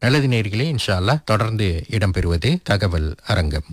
நல்லது நேர்களே இன்ஷா அல்லாஹ் தொடர்ந்து இடம்பெறுவது தகவல் அரங்கம்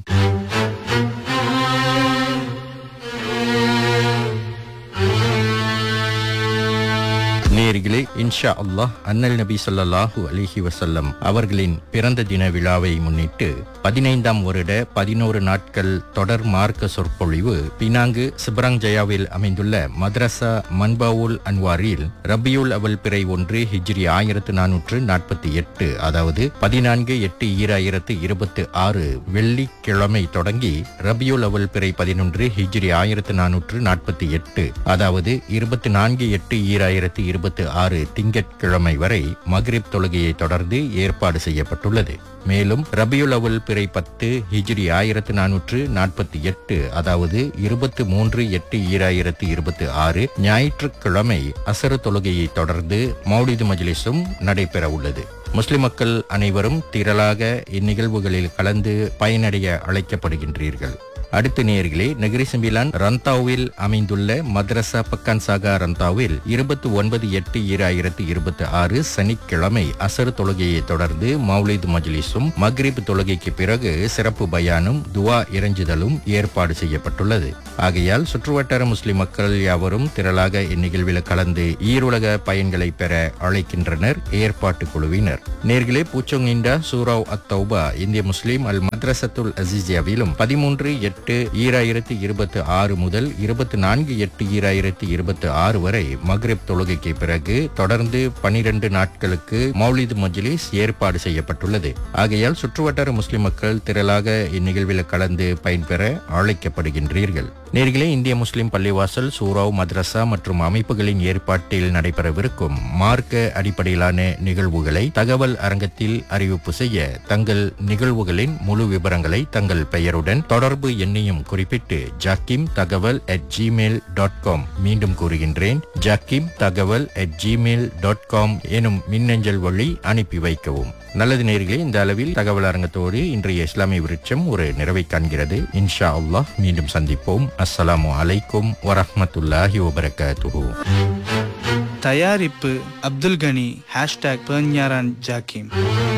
நேர்களே இன்ஷா அல்லாஹ் அன்னல் நபி ஸல்லல்லாஹு அலைஹி வஸல்லம் அவர்களின் பிறந்த தின விழாவை முன்னிட்டு பதினைந்தாம் வருட பதினோரு நாட்கள் தொடர் மார்க்க சொற்பொழிவு பினாங்கு சிப்ராங் ஜயாவில் அமைந்துள்ள மദ്രസா மன்பாவுல் அன்வாரில் ரபியுல் அவல் பிறை ஒன்று ஹிஜ்ரி ஆயிரத்து நானூற்று நாற்பத்தி எட்டு அதாவது பதினான்கு எட்டு ஈராயிரத்து இருபத்தி ஆறு வெள்ளிக்கிழமை தொடங்கி ரபியுல் அவல் பிறை பதினொன்று ஹிஜ்ரி ஆயிரத்து நானூற்று நாற்பத்தி எட்டு அதாவது இருபத்தி நான்கு எட்டு ஈராயிரத்து இருபத்தி ஆறு திங்கட்கிழமை வரை மக்ரிப் தொழுகையை தொடர்ந்து ஏற்பாடு செய்யப்பட்டுள்ளது மேலும் ரபியுல் அவல் பிறை பத்து ஹிஜ்ரி ஆயிரத்து நானூற்று நாற்பத்தி எட்டு அதாவது இருபத்தி மூன்று எட்டு ஈராயிரத்து இருபத்தி ஆறு ஞாயிற்றுக்கிழமை அசரு தொழுகையை தொடர்ந்து மௌலிது மஜ்லிஸும் நடைபெற உள்ளது முஸ்லிம் மக்கள் அனைவரும் திரளாக இந்நிகழ்வுகளில் கலந்து பயனடைய அழைக்கப்படுகின்றீர்கள் அடுத்த நேர்களே நகரி செம்பிலான் ரந்தாவில் அமைந்துள்ள மദ്രസா பக்கான் சாகா ரந்தாவில் இருபத்தி ஒன்பது எட்டு ஈராயிரத்து இருபத்தி ஆறு சனிக்கிழமை அசர் தொழுகையை தொடர்ந்து மௌலித் மஜ்லிஸும் மக்ரிப் தொழுகைக்கு பிறகு சிறப்பு பயானும் துவா இறைஞ்சுதலும் ஏற்பாடு செய்யப்பட்டுள்ளது ஆகையால் சுற்றுவட்டார முஸ்லிம் மக்கள் யாவரும் திரளாக இந்நிகழ்வில் கலந்து ஈருலக பயன்களை பெற அழைக்கின்றனர் ஏற்பாட்டு குழுவினர் நேர்களே பூச்சொங்கிண்டா சூராவ் அத் தௌபா இந்திய முஸ்லிம் அல் மദ്രസத்துல் அசிசியாவிலும் பதிமூன்று எட்டு ஈராயிரத்தி இருபத்தி ஆறு முதல் இருபத்தி நான்கு எட்டு ஈராயிரத்தி இருபத்தி ஆறு வரை மக்ரிப் தொழுகைக்கு பிறகு தொடர்ந்து பனிரெண்டு நாட்களுக்கு மௌலித் மஜ்லிஸ் ஏற்பாடு செய்யப்பட்டுள்ளது ஆகையால் சுற்றுவட்டார முஸ்லிம் மக்கள் திரளாக இந்நிகழ்வில் கலந்து பயன்பெற அழைக்கப்படுகின்றீர்கள் நேர்களே இந்திய முஸ்லிம் பள்ளிவாசல் சூராவ் மദ്രസா மற்றும் அமைப்புகளின் ஏற்பாட்டில் நடைபெறவிருக்கும் மார்க்க அடிப்படையிலான நிகழ்வுகளை தகவல் அரங்கத்தில் அறிவிப்பு செய்ய தங்கள் நிகழ்வுகளின் முழு விவரங்களை தங்கள் பெயருடன் தொடர்பு எண்ணையும் குறிப்பிட்டு ஜாக்கிம் தகவல் அட் ஜிமெயில் டாட் காம் மீண்டும் கூறுகின்றேன் ஜாக்கிம் தகவல் அட் ஜிமெயில் டாட் காம் எனும் மின்னஞ்சல் வழி அனுப்பி வைக்கவும் நல்லது நேர்களே இந்த அளவில் தகவல் அரங்கத்தோடு இன்றைய இஸ்லாமிய விருட்சம் ஒரு நிறைவை காண்கிறது இன்ஷா அல்லாஹ் மீண்டும் சந்திப்போம் அஸ்ஸலாமு அலைக்கும் வரஹ்மத்துல்லாஹி வபரகாத்துஹு தயாரிப்பு அப்துல் கனி ஹேஷ்டாக் பேஞ்ஞாரான் ஜாக்கிம்